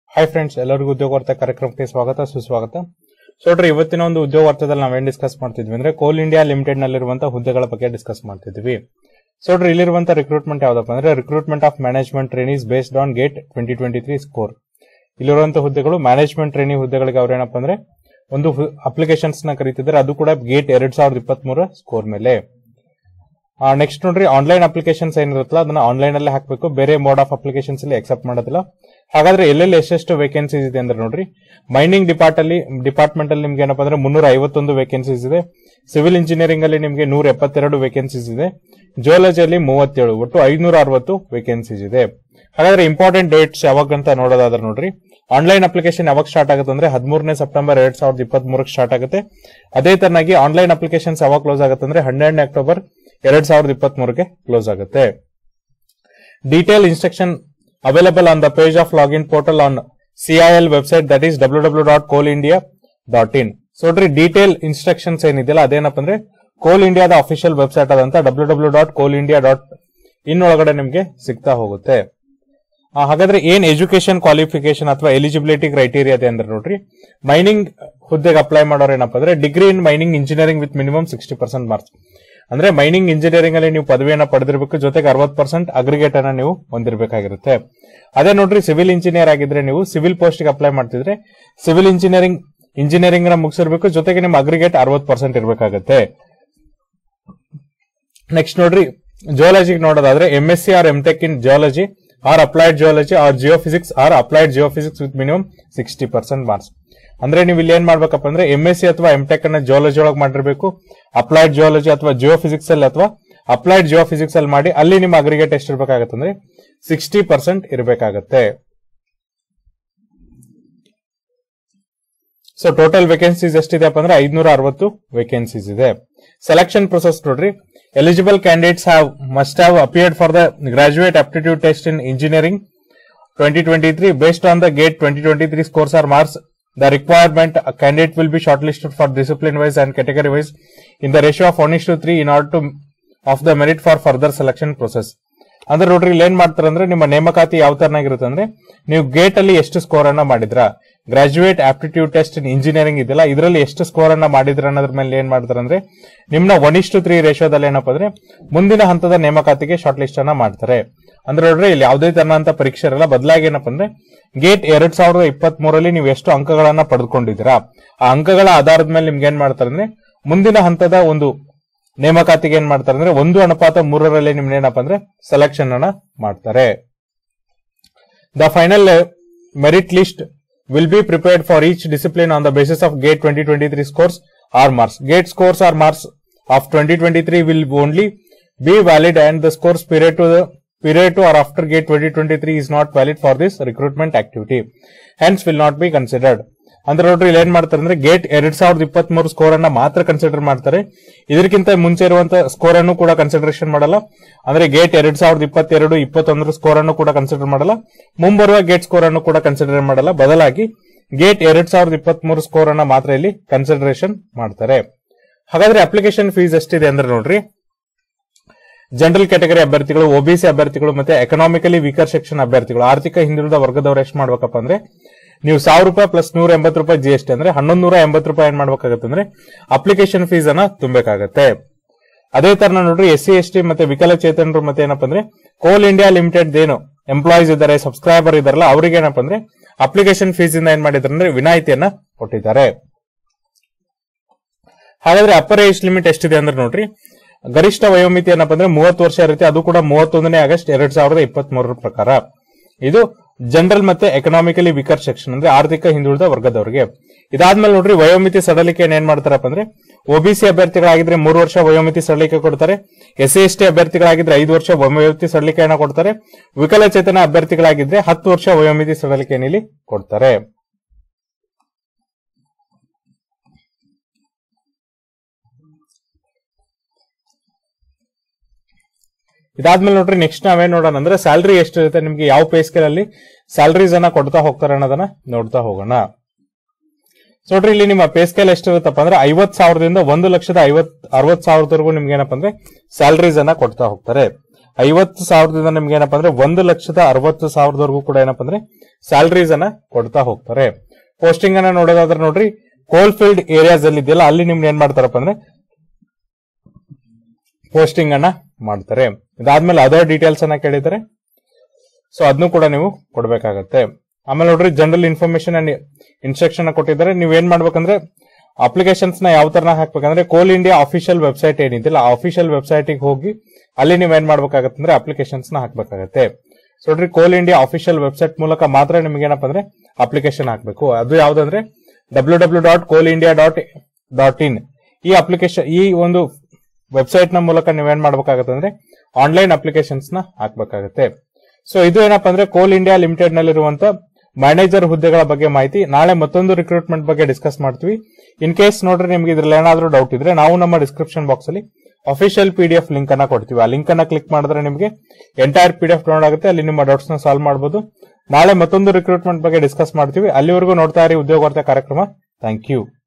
hi friends ಎಲ್ಲರಿಗೂ ಉದ್ಯೋಗ ವಾರ್ತೆ ಕಾರ್ಯಕ್ರಮಕ್ಕೆ ಸ್ವಾಗತ ಸುಸ್ವಾಗತ ಸೊ ನೋಡ್ರಿ ಇವತ್ತಿನ ಒಂದು ಉದ್ಯೋಗ ವಾರ್ತೆದಲ್ಲಿ ನಾವೇನ್ ಡಿಸ್ಕಸ್ ಮಾಡ್ತಿದ್ವಿ ಅಂದ್ರೆ ಕೋಲ್ ಇಂಡಿಯಾ ಲಿಮಿಟೆಡ್ ನಲ್ಲಿರುವಂತಹ ಹುದ್ದೆಗಳ ಬಗ್ಗೆ ಡಿಸ್ಕಸ್ ಮಾಡ್ತಿದ್ವಿ ಸೊ ನೋಡ್ರಿ ಇಲ್ಲಿರುವಂತಹ ರಿಕ್ರೂಟ್ಮೆಂಟ್ ಯಾವ್ದಪ್ಪ ಅಂದ್ರೆ recruitment of management trainees based on GATE twenty twenty three score ಇಲ್ಲಿರುವಂತಹ ಹುದ್ದೆಗಳು ಮ್ಯಾನೇಜ್ಮೆಂಟ್ ಟ್ರೈನಿ ಹುದ್ದೆಗಳಿಗೆ ಅವ್ರೇನಪ್ಪ ಅಂದ್ರೆ ಒಂದು ಅಪ್ಲಿಕೇಶನ್ಸ್ ನ ಕರೀತಿದ್ದಾರೆ ಅದು ಕೂಡ ಗೇಟ್ ಎರಡ್ ಸಾವಿರದ ಇಪ್ಪತ್ತ್ ಮೂರ ಸ್ಕೋರ್ ಮೇಲೆ ನೆಕ್ಸ್ಟ್ ನೋಡ್ರಿ ಆನ್ಲೈನ್ ಅಪ್ಲಿಕೇಶನ್ಸ್ ಏನಿರುತ್ತಲ್ಲ ಅದನ್ನ ಆನ್ಲೈನ್ ಅಲ್ಲೇ ಹಾಕಬೇಕು ಬೇರೆ ಮೋಡ್ ಆಫ್ ಅಪ್ಲಿಕೇಶನ್ಸ್ ಅಲ್ಲಿ ಅಕ್ಸೆಪ್ಟ್ ಮಾಡೋದಿಲ್ಲ ಹಾಗಾದ್ರೆ ಎಲ್ಲೆಲ್ಲಿ ಎಷ್ಟೆಷ್ಟು ವೇಕೆನ್ಸೀಸ್ ಇದೆ ಅಂದ್ರೆ ನೋಡ್ರಿ ಮೈನಿಂಗ್ ಡಿಪಾರ್ಟ್ ಅಲ್ಲಿ ಡಿಪಾರ್ಟ್ಮೆಂಟ್ ಅಲ್ಲಿ ನಿಮ್ಗೆ ಏನಪ್ಪಾ ಅಂದ್ರೆ ಮುನ್ನೂರ ಐವತ್ತೊಂದು ವೇಕೆನ್ಸೀಸ್ ಇದೆ ಸಿವಿಲ್ ಇಂಜಿನಿಯರಿಂಗ್ ಅಲ್ಲಿ ನಿಮಗೆ ನೂರ ಎಪ್ಪತ್ತೆರಡು ವೇಕೆನ್ಸೀಸ್ ಇದೆ ಜಿಯೋಲಜಿಯಲ್ಲಿ ಮೂವತ್ತೇಳು ಒಟ್ಟು ಐನೂರ ಅರವತ್ತು ವೇಕೆನ್ಸೀಸ್ ಇದೆ ಹಾಗಾದ್ರೆ ಇಂಪಾರ್ಟೆಂಟ್ ಡೇಟ್ಸ್ ಯಾವಾಗ ಅಂತ ನೋಡೋದಾದ್ರೆ ನೋಡ್ರಿ ಆನ್ಲೈನ್ ಅಪ್ಲಿಕೇಶನ್ ಯಾವಾಗ ಸ್ಟಾರ್ಟ್ ಆಗುತ್ತೆ ಅಂದ್ರೆ ಹದಿಮೂರನೇ ಸೆಪ್ಟೆಂಬರ್ ಎರಡ್ ಸಾವಿರದ ಇಪ್ಪತ್ತ್ ಮೂರಕ್ಕೆ ಸ್ಟಾರ್ಟ್ ಆಗುತ್ತೆ ಅದೇ ತರನಾಗಿ ಆನ್ಲೈನ್ ಅಪ್ಲಿಕೇಶನ್ಸ್ ಯಾವಾಗ ಕ್ಲೋಸ್ ಆಗುತ್ತೆ ಅಂದ್ರೆ ಹನ್ನೆರಡನೇ ಅಕ್ಟೋಬರ್ ಎರಡ್ ಸಾವಿರದ ಇಪ್ಪತ್ತ್ ಮೂರಕ್ಕೆ ಕ್ಲೋಸ್ ಆಗುತ್ತೆ detail instruction available on the page of login portal on CIL website that is W W dot Coal India dot in so ನೋಡ್ರಿ ಡೀಟೇಲ್ ಇನ್ಸ್ಟ್ರಕ್ಷನ್ಸ್ ಏನಿದೆಯಲ್ಲ ಅದೇನಪ್ಪ ಅಂದ್ರೆ ಕೋಲ್ ಇಂಡಿಯಾದ ಅಫಿಷಿಯಲ್ ವೆಬ್ಸೈಟ್ ಅದಂತ W W dot Coal India dot in ಒಳಗಡೆ ನಿಮ್ಗೆ ಸಿಗ್ತಾ ಹೋಗುತ್ತೆ ಆ, ಹಾಗಾದ್ರೆ ಏನ್ ಎಜುಕೇಶನ್ ಕ್ವಾಲಿಫಿಕೇಶನ್ ಅಥವಾ ಎಲಿಜಿಬಿಲಿಟಿ ಕ್ರೈಟೀರಿಯಾ ಇದೆ ಅಂದ್ರೆ ನೋಡ್ರಿ ಮೈನಿಂಗ್ ಹುದ್ದೆಗೆ ಅಪ್ಲೈ ಮಾಡೋರು ಏನಪ್ಪ ಅಂದ್ರೆ degree in mining engineering with minimum sixty percent marks ಅಂದ್ರೆ ಮೈನಿಂಗ್ ಇಂಜಿನಿಯರಿಂಗ್ ಅಲ್ಲಿ ನೀವು ಪದವಿಯನ್ನ ಪಡೆದಿರಬೇಕು ಜೊತೆಗೆ ಅರವತ್ ಪರ್ಸೆಂಟ್ ಅಗ್ರಿಗೇಟ್ ಅನ್ನ ನೀವು ಹೊಂದಿರಬೇಕಾಗಿರುತ್ತೆ ಅದೇ ನೋಡ್ರಿ ಸಿವಿಲ್ ಇಂಜಿನಿಯರ್ ಆಗಿದ್ರೆ ನೀವು ಸಿವಿಲ್ ಪೋಸ್ಟ್ ಗೆ ಅಪ್ಲೈ ಮಾಡ್ತಿದ್ರೆ ಸಿವಿಲ್ ಇಂಜಿನಿಯರಿಂಗ್ ಇಂಜಿನಿಯರಿಂಗ್ ನ ಮುಗಿಸಿರ್ಬೇಕು ಜೊತೆಗೆ ನಿಮ್ಮ ಅಗ್ರಿಗೇಟ್ ಅರವತ್ ಪರ್ಸೆಂಟ್ ಇರಬೇಕಾಗುತ್ತೆ ನೆಕ್ಸ್ಟ್ ನೋಡ್ರಿ ಜಿಯೋಲಜಿಗೆ ನೋಡೋದಾದ್ರೆ M S C or M tech in geology or applied geology or geophysics or applied geophysics with minimum sixty percent marks ಅಂದ್ರೆ ನೀವು ಇಲ್ಲಿ ಏನ್ ಮಾಡ್ಬೇಕಪ್ಪ ಅಂದ್ರೆ ಎಂ ಎಸ್ ಸಿ ಅಥವಾ ಎಂ ಟೆಕ್ ಅನ್ನ ಜಿಯಾಲಜಿ ಒಳಗೆ ಮಾಡಿರ್ಬೇಕು ಅಪ್ಲೈಡ್ ಜಿಯಾಲಜಿ ಅಥವಾ ಜಿಯೋಫಿಸಿಕ್ಸ್ ಅಲ್ಲಿ ಅಥವಾ ಅಪ್ಲೈಡ್ ಜಿಯೋಫಿಸಿಕ್ಸ್ ಅಲ್ಲಿ ಮಾಡಿ ಅಲ್ಲಿ ನಿಮ್ಮ ಅಗ್ರಿಗೇಟ್ ಎಷ್ಟು ಇರಬೇಕಾಗತ್ತೆ ಅಂದ್ರೆ ಸಿಕ್ಸ್ಟಿ ಪರ್ಸೆಂಟ್ ಇರಬೇಕಾಗತ್ತೆ ಸೊ ಟೋಟಲ್ ವೇಕೆನ್ಸೀಸ್ ಎಷ್ಟಿದೆಪ್ಪ ಅಂದ್ರೆ ಐದ್ನೂರ ಅರವತ್ತು ವೇಕೆನ್ಸೀಸ್ ಇದೆ ಸೆಲೆಕ್ಷನ್ ಪ್ರೊಸೆಸ್ ನೋಡ್ರಿ eligible candidates have must have appeared for the graduate aptitude test in engineering 2023 based on the gate 2023 scores or marks the requirement a candidate will be shortlisted for discipline wise and category wise in the ratio of 1 is to 3 in order to of the merit for further selection process ಅಂದ್ರೆ ನೋಡ್ರಿ ಇಲ್ಲಿ ಏನ್ ಮಾಡ್ತಾರೆ ಅಂದ್ರೆ ನಿಮ್ಮ ನೇಮಕಾತಿ ಯಾವ ತರನಾಗಿರುತ್ತೆ ಅಂದ್ರೆ ನೀವು ಗೇಟ್ ಅಲ್ಲಿ ಎಷ್ಟು ಸ್ಕೋರ್ ಅನ್ನ ಮಾಡಿದ್ರ graduate aptitude test in engineering ಇದೆಯಲ್ಲ ಇದರಲ್ಲಿ ಎಷ್ಟು ಸ್ಕೋರ್ ಅನ್ನ ಮಾಡಿದ್ರ ಅನ್ನೋದ್ರ ಮೇಲೆ ಏನ್ ಮಾಡ್ತಾರೆ ಅಂದ್ರೆ ನಿಮ್ನ ಒನ್ ಇಷ್ಟು ತ್ರೀ ರೇಷೋದಲ್ಲಿ ಏನಪ್ಪಾ ಅಂದ್ರೆ ಮುಂದಿನ ಹಂತದ ನೇಮಕಾತಿಗೆ ಶಾರ್ಟ್ ಲಿಸ್ಟ್ ಅನ್ನ ಮಾಡ್ತಾರೆ ಅಂದ್ರೆ ನೋಡ್ರಿ ಇಲ್ಲಿ ಯಾವುದೇ ತರನಂತ ಪರೀಕ್ಷೆ ಇರಲ್ಲ ಬದಲಾಗಿ ಏನಪ್ಪಾ ಅಂದ್ರೆ ಗೇಟ್ ಎರಡ್ ಸಾವಿರದ ಇಪ್ಪತ್ತ್ ಮೂರಲ್ಲಿ ನೀವು ಎಷ್ಟು ಅಂಕಗಳನ್ನ ಪಡೆದುಕೊಂಡಿದ್ದೀರಾ ಆ ಅಂಕಗಳ ಆಧಾರದ ಮೇಲೆ ನಿಮ್ಗೆ ಏನ್ ಮಾಡ್ತಾರೆ ಅಂದ್ರೆ ಮುಂದಿನ ಹಂತದ ಒಂದು ನೇಮಕಾತಿಗೆ ಏನ್ ಮಾಡ್ತಾರೆ ಅಂದ್ರೆ ಒಂದು ಅನುಪಾತ ಮೂರರಲ್ಲಿ ನಿಮ್ಗೆ ಏನಪ್ಪಾ ಅಂದ್ರೆ ಸೆಲೆಕ್ಷನ್ ಅನ್ನ ಮಾಡ್ತಾರೆ the final merit list will be prepared for each discipline on the basis of GATE twenty twenty three scores or marks GATE scores or marks of twenty twenty three will only be valid and the scores period to the period to or after gate 2023 is not valid for this recruitment activity hence will not be considered ಅಂದ್ರೆ ನೋಡ್ರಿ ಇಲ್ಲಿ ಏನ್ ಮಾಡ್ತಾರೆ ಅಂದ್ರೆ gate ಎರಡ್ ಸಾವಿರದ ಇಪ್ಪತ್ತ್ ಮೂರು ಸ್ಕೋರ್ ಅನ್ನ ಮಾತ್ರ ಕನ್ಸಿಡರ್ ಮಾಡ್ತಾರೆ ಇದಕ್ಕಿಂತ ಮುಂಚೆ ಇರುವಂತ ಸ್ಕೋರ್ ಅನ್ನು ಕೂಡ ಕನ್ಸಿಡರೇಷನ್ ಮಾಡಲ್ಲ ಅಂದ್ರೆ ಗೇಟ್ ಎರಡ್ ಸಾವಿರದ ಇಪ್ಪತ್ತೆರಡು ಇಪ್ಪತ್ತೊಂದರ ಸ್ಕೋರ್ ಅನ್ನು ಕೂಡ ಕನ್ಸಿಡರ್ ಮಾಡಲ್ಲ ಮುಂಬರುವ ಗೇಟ್ ಸ್ಕೋರ್ ಅನ್ನು ಕೂಡ ಕನ್ಸಿಡರ್ ಮಾಡಲ್ಲ ಬದಲಾಗಿ ಗೇಟ್ ಎರಡ್ ಸಾವಿರದ ಇಪ್ಪತ್ತ್ ಮೂರು ಸ್ಕೋರ್ ಅನ್ನ ಮಾತ್ರ ಇಲ್ಲಿ ಕನ್ಸಿಡರೇಷನ್ ಮಾಡ್ತಾರೆ ಹಾಗಾದ್ರೆ ಅಪ್ಲಿಕೇಶನ್ ಫೀಸ್ ಎಷ್ಟಿದೆ ಅಂದ್ರೆ ನೋಡ್ರಿ ಜನರಲ್ ಕ್ಯಾಟಗರಿ ಅಭ್ಯರ್ಥಿಗಳು ಒಬಿಸಿ ಅಭ್ಯರ್ಥಿಗಳು ಮತ್ತೆ ಎಕನಾಮಿಕಲಿ ವೀಕರ್ ಸೆಕ್ಷನ್ ಅಭ್ಯರ್ಥಿಗಳು ಆರ್ಥಿಕ ಹಿಂದುಳಿದ ವರ್ಗದವರು ಎಷ್ಟು ಮಾಡ್ಬೇಕಪ್ಪ ಅಂದ್ರೆ ನೀವು ಸಾವಿರ ರೂಪಾಯಿ ಪ್ಲಸ್ ನೂರ ಎಂಬತ್ತು ರೂಪಾಯಿ ಜಿ ಎಸ್ ಟಿ ಅಂದ್ರೆ ಹನ್ನೊಂದು ನೂರ ಎಂಬತ್ತು ರೂಪಾಯಿ ಏನ್ ಮಾಡ್ಬೇಕಾಗತ್ತೆ ಅಂದ್ರೆ ಅಪ್ಲಿಕೇಶನ್ ಫೀಸ್ ಅನ್ನ ತುಂಬಬೇಕಾಗತ್ತೆ ಅದೇ ತರ ನೋಡ್ರಿ ಎಸ್ ಸಿ ಎಸ್ ಟಿ ಮತ್ತೆ ವಿಕಲಚೇತನರು ಮತ್ತೆ ಏನಪ್ಪ ಅಂದ್ರೆ ಕೋಲ್ ಇಂಡಿಯಾ ಲಿಮಿಟೆಡ್ ಏನು ಎಂಪ್ಲಾಯೀಸ್ ಇದ್ದಾರೆ ಸಬ್ಸ್ಕ್ರೈಬರ್ ಇದಾರಲ್ಲ ಅವ್ರಿಗೆ ಏನಪ್ಪ ಅಂದ್ರೆ ಅಪ್ಲಿಕೇಶನ್ ಫೀಸ್ ಇಂದ ಏನ್ ಮಾಡಿದ್ದಾರೆ ಅಂದ್ರೆ ವಿನಾಯಿತಿಯನ್ನ ಕೊಟ್ಟಿದ್ದಾರೆ ಹಾಗಾದ್ರೆ ಅಪ್ಪರ್ ಏಜ್ ಲಿಮಿಟ್ ಎಷ್ಟಿದೆ ಅಂದ್ರೆ ನೋಡ್ರಿ ಗರಿಷ್ಠ ವಯೋಮಿತಿ ಏನಪ್ಪ ಅಂದ್ರೆ ಮೂವತ್ತು ವರ್ಷ ಇರುತ್ತೆ ಅದು ಕೂಡ ಮೂವತ್ತೊಂದನೇ ಆಗಸ್ಟ್ ಎರಡ್ ಸಾವಿರದ ಇಪ್ಪತ್ತ್ ಮೂರರ ಪ್ರಕಾರ ಇದು ಜನರಲ್ ಮತ್ತೆ ಎಕನಾಮಿಕಲಿ ವಿಕರ್ ಸೆಕ್ಷನ್ ಅಂದ್ರೆ ಆರ್ಥಿಕ ಹಿಂದುಳಿದ ವರ್ಗದವರಿಗೆ ಇದಾದ್ಮೇಲೆ ನೋಡ್ರಿ ವಯೋಮಿತಿ ಸಡಲಿಕೆ ಏನ್ ಮಾಡ್ತಾರಪ್ಪ ಅಂದ್ರೆ ಒಬಿಸಿ ಅಭ್ಯರ್ಥಿಗಳಾಗಿದ್ರೆ ಮೂರು ವರ್ಷ ವಯೋಮಿತಿ ಸಡಲಿಕೆ ಕೊಡ್ತಾರೆ ಎಸ್ ಸಿ ಎಸ್ ಟಿ ಅಭ್ಯರ್ಥಿಗಳಾಗಿದ್ರೆ ಐದು ವರ್ಷ ವಯೋಮಿತಿ ಸಡಲಿಕೆಯನ್ನ ಕೊಡ್ತಾರೆ ವಿಕಲಚೇತನ ಅಭ್ಯರ್ಥಿಗಳಾಗಿದ್ರೆ ಹತ್ತು ವರ್ಷ ವಯೋಮಿತಿ ಸಡಲಿಕೆಯನ್ನು ಇಲ್ಲಿ ಕೊಡ್ತಾರೆ ಇದಾದ್ಮೇಲೆ ನೋಡ್ರಿ ನೆಕ್ಸ್ಟ್ ನಾವೇನ್ ನೋಡೋಣ ಅಂದ್ರೆ ಸ್ಯಾಲರಿ ಎಷ್ಟಿರುತ್ತೆ ನಿಮ್ಗೆ ಯಾವ ಪೇ ಸ್ಕೇಲ್ ಅಲ್ಲಿ ಸ್ಯಾಲರೀಸ್ ಅನ್ನ ಕೊಡ್ತಾ ಹೋಗ್ತಾರೆ ಅನ್ನೋದನ್ನ ನೋಡ್ತಾ ಹೋಗೋಣ ಸೊ ನೋಡ್ರಿ ಇಲ್ಲಿ ನಿಮ್ಮ ಪೇ ಸ್ಕೇಲ್ ಎಷ್ಟಿರುತ್ತಪ್ಪ ಅಂದ್ರೆ ಐವತ್ ಸಾವಿರದಿಂದ ಒಂದು ಲಕ್ಷದ ಐವತ್ ಅರವತ್ ಸಾವಿರದವರೆಗೂ ನಿಮ್ಗೆ ಏನಪ್ಪ ಅಂದ್ರೆ ಸ್ಯಾಲರೀಸ್ ಅನ್ನ ಕೊಡ್ತಾ ಹೋಗ್ತಾರೆ ಐವತ್ತು ಸಾವಿರದಿಂದ ನಿಮ್ಗೆ ಏನಪ್ಪಾ ಅಂದ್ರೆ ಒಂದು ಲಕ್ಷದ ಅರವತ್ತು ಸಾವಿರದವರೆಗೂ ಕೂಡ ಏನಪ್ಪಾ ಅಂದ್ರೆ ಸ್ಯಾಲರೀಸ್ ಅನ್ನ ಕೊಡ್ತಾ ಹೋಗ್ತಾರೆ ಪೋಸ್ಟಿಂಗ್ ಅನ್ನ ನೋಡೋದಾದ್ರೆ ನೋಡ್ರಿ ಕೋಲ್ ಫೀಲ್ಡ್ ಏರಿಯಾಸ್ ಅಲ್ಲಿ ಇದೆಯಲ್ಲ ಅಲ್ಲಿ ನಿಮ್ಗೆ ಏನ್ ಮಾಡ್ತಾರಪ್ಪ ಅಂದ್ರೆ ಪೋಸ್ಟಿಂಗ್ ಅನ್ನ ಮಾಡ್ತಾರೆ ಇದಾದ್ಮೇಲೆ ಅದರ್ ಡೀಟೇಲ್ಸ್ ಅನ್ನ ಕೇಳಿದರೆ ಸೊ ಅದನ್ನು ಕೂಡ ನೀವು ಕೊಡ್ಬೇಕಾಗತ್ತೆ ಆಮೇಲೆ ನೋಡ್ರಿ ಜನರಲ್ ಇನ್ಫಾರ್ಮೇಶನ್ ಅಂಡ್ ಇನ್ಸ್ಟ್ರಕ್ಷನ್ ಕೊಟ್ಟಿದ್ದಾರೆ ನೀವ್ ಏನ್ ಮಾಡ್ಬೇಕಂದ್ರೆ ಅಪ್ಲಿಕೇಶನ್ಸ್ ನ ಯಾವ ತರ ಹಾಕ್ಬೇಕಂದ್ರೆ ಕೋಲ್ ಇಂಡಿಯಾ ಅಫಿಷಿಯಲ್ ವೆಬ್ಸೈಟ್ ಏನಿದೆಯಲ್ಲ ಆ ಅಫಿಷಿಯಲ್ ವೆಬ್ಸೈಟ್ ಹೋಗಿ ಅಲ್ಲಿ ನೀವ್ ಏನ್ ಮಾಡ್ಬೇಕಾಗತ್ತೆ ಅಂದ್ರೆ ಅಪ್ಲಿಕೇಶನ್ಸ್ ನ ಹಾಕ್ಬೇಕಾಗತ್ತೆ ಸೊ ನೋಡ್ರಿ ಕೋಲ್ ಇಂಡಿಯಾ ಅಫಿಷಿಯಲ್ ವೆಬ್ಸೈಟ್ ಮೂಲಕ ಮಾತ್ರ ನಿಮ್ಗೆ ಏನಪ್ಪ ಅಂದ್ರೆ ಅಪ್ಲಿಕೇಶನ್ ಹಾಕ್ಬೇಕು ಅದು ಯಾವ್ದಂದ್ರೆ W W dot Coal India dot dot in ಈ ಅಪ್ಲಿಕೇಶನ್ ಈ ಒಂದು ವೆಬ್ಸೈಟ್ ನ ಮೂಲಕ ನೀವೇನ್ ಮಾಡ್ಬೇಕಾಗತ್ತೆ ಅಂದ್ರೆ ಆನ್ಲೈನ್ ಅಪ್ಲಿಕೇಶನ್ಸ್ ನ ಹಾಕ್ಬೇಕಾಗತ್ತೆ ಸೊ ಇದು ಏನಪ್ಪಾ ಅಂದ್ರೆ ಕೋಲ್ ಇಂಡಿಯಾ ಲಿಮಿಟೆಡ್ ನಲ್ಲಿರುವಂತ ಮ್ಯಾನೇಜರ್ ಹುದ್ದೆಗಳ ಬಗ್ಗೆ ಮಾಹಿತಿ ನಾಳೆ ಮತ್ತೊಂದು ರಿಕ್ರೂಟ್ಮೆಂಟ್ ಬಗ್ಗೆ ಡಿಸ್ಕಸ್ ಮಾಡ್ತೀವಿ ಇನ್ ಕೇಸ್ ನೋಡ್ರಿ ನಿಮ್ಗೆ ಇದ್ರಲ್ಲಿ ಏನಾದ್ರೂ ಡೌಟ್ ಇದ್ರೆ ನಾವು ನಮ್ಮ ಡಿಸ್ಕ್ರಿಪ್ಷನ್ ಬಾಕ್ಸ್ ಅಲ್ಲಿ official P D F link ಅನ್ನ ಕೊಡ್ತೀವಿ ಆ ಲಿಂಕ್ ಅನ್ನ ಕ್ಲಿಕ್ ಮಾಡಿದ್ರೆ ನಿಮಗೆ entire P D F download ಆಗುತ್ತೆ ಅಲ್ಲಿ ನಿಮ್ಮ ಡೌಟ್ಸ್ ನ ಸಾಲ್ವ್ ಮಾಡಬಹುದು ನಾಳೆ ಮತ್ತೊಂದು ರಿಕ್ರೂಟ್ಮೆಂಟ್ ಬಗ್ಗೆ ಡಿಸ್ಕಸ್ ಮಾಡ್ತೀವಿ ಅಲ್ಲಿವರೆಗೂ ನೋಡ್ತಾ ಇರಿ ಉದ್ಯೋಗ ವಾರ್ತೆ ಕಾರ್ಯಕ್ರಮ ಥ್ಯಾಂಕ್ ಯು